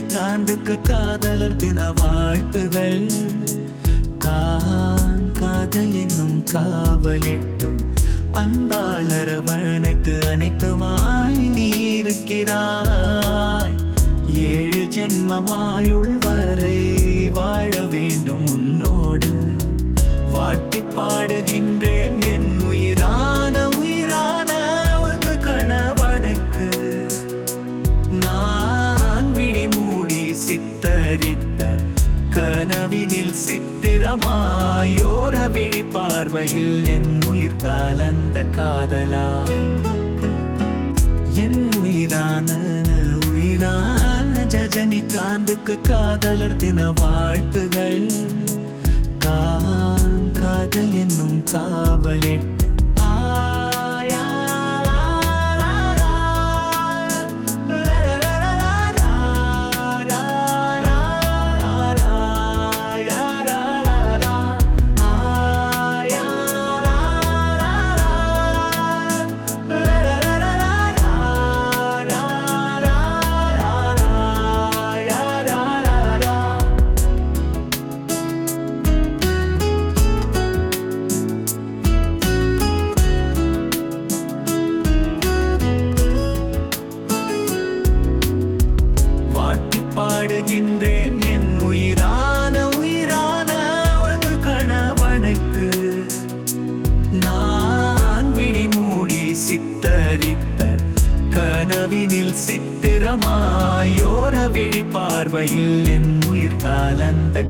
ரஜினிகாந்துக்கு காதலர் தின வாழ்த்துகள் தான் காதல் என்னும் காவலிட்டும் அன்பாளரவணைத்து அனைத்துமாய் நீ இருக்கிறாய் ஏழு ஜென்மமாயுள் வரை வாழ வேண்டும் உன்னோடு வாட்டி பாடுகின்றேன் என் உயிரான உயிரான ஒரு கணவனுக்கு நான் விழி மூடி சித்தரித்த கனவினில் சித்திரமாயோர விழி பார்வையில் என் உயிர் கலந்த காதலா என் உயிரான உயிரான ஜஜனிகாந்துக்கு காதலர் தின வாழ்த்துகள் கான் காதல் என்னும் காவலிட்டு ஆயா வாட்டி பாடுகின்றேன் என் உயிரான உயிரான ஒரு கணவனுக்கு நான் விழி மூடி சித்தரித்த கனவினில் சித்திரமாயோர விழி பார்வையில் என் உயிர் கலந்த